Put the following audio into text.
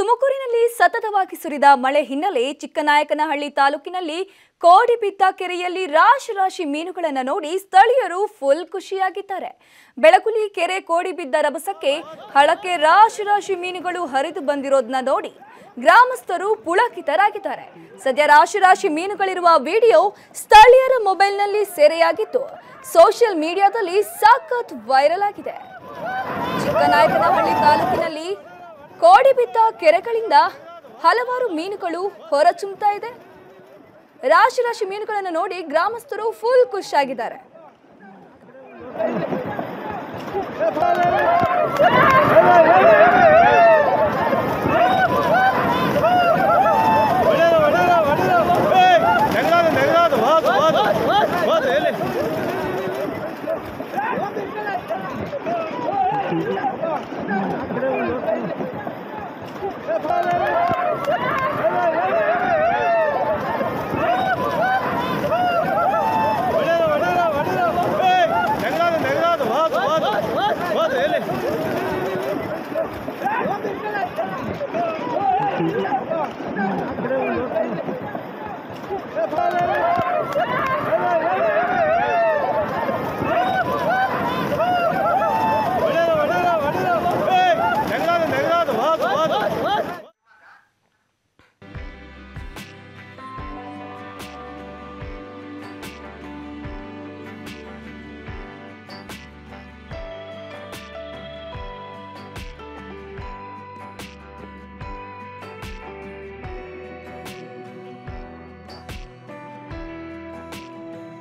ತುಮಕೂರಿನಲ್ಲಿ ಸತತವಾಗಿ ಸುರಿದ ಮಳೆ ಹಿನ್ನೆಲೆ ಚಿಕ್ಕನಾಯಕನಹಳ್ಳಿ ತಾಲೂಕಿನಲ್ಲಿ ಕೋಡಿ ಬಿದ್ದ ಕೆರೆಯಲ್ಲಿ ರಾಶಿ ರಾಶಿ ಮೀನುಗಳನ್ನು ನೋಡಿ ಸ್ಥಳೀಯರು ಫುಲ್ ಖುಷಿಯಾಗಿದ್ದಾರೆ ಬೆಳಗುಲಿ ಕೆರೆ ಕೋಡಿ ಬಿದ್ದ ರಭಸಕ್ಕೆ ಹಳಕ್ಕೆ ರಾಶಿ ರಾಶಿ ಮೀನುಗಳು ಹರಿದು ಬಂದಿರೋದನ್ನ ನೋಡಿ ಗ್ರಾಮಸ್ಥರು ಪುಳಕಿತರಾಗಿದ್ದಾರೆ ಸದ್ಯ ರಾಶಿ ರಾಶಿ ಮೀನುಗಳಿರುವ ವಿಡಿಯೋ ಸ್ಥಳೀಯರ ಮೊಬೈಲ್ನಲ್ಲಿ ಸೆರೆಯಾಗಿದ್ದು ಸೋಷಿಯಲ್ ಮೀಡಿಯಾದಲ್ಲಿ ಸಖತ್ ವೈರಲ್ ಆಗಿದೆ ಚಿಕ್ಕನಾಯಕನಹಳ್ಳಿ ತಾಲೂಕಿನಲ್ಲಿ ಕೋಡಿ ಬಿದ್ದ ಕೆರೆಗಳಿಂದ ಹಲವಾರು ಮೀನುಗಳು ಹೊರಚುಮ್ತಾ ಇದೆ ರಾಶಿ ರಾಶಿ ಮೀನುಗಳನ್ನು ನೋಡಿ ಗ್ರಾಮಸ್ಥರು ಫುಲ್ ಖುಷಿಯಾಗಿದ್ದಾರೆ ಹೊಡೆದು ಹೊಡೆದು ಹೊಡೆದು ಏಯ್ ನೆಗಲಾದು ನೆಗಲಾದು ಹೋದು ಹೋದು ಹೋದು ಎಲ್ಲಿ Hey!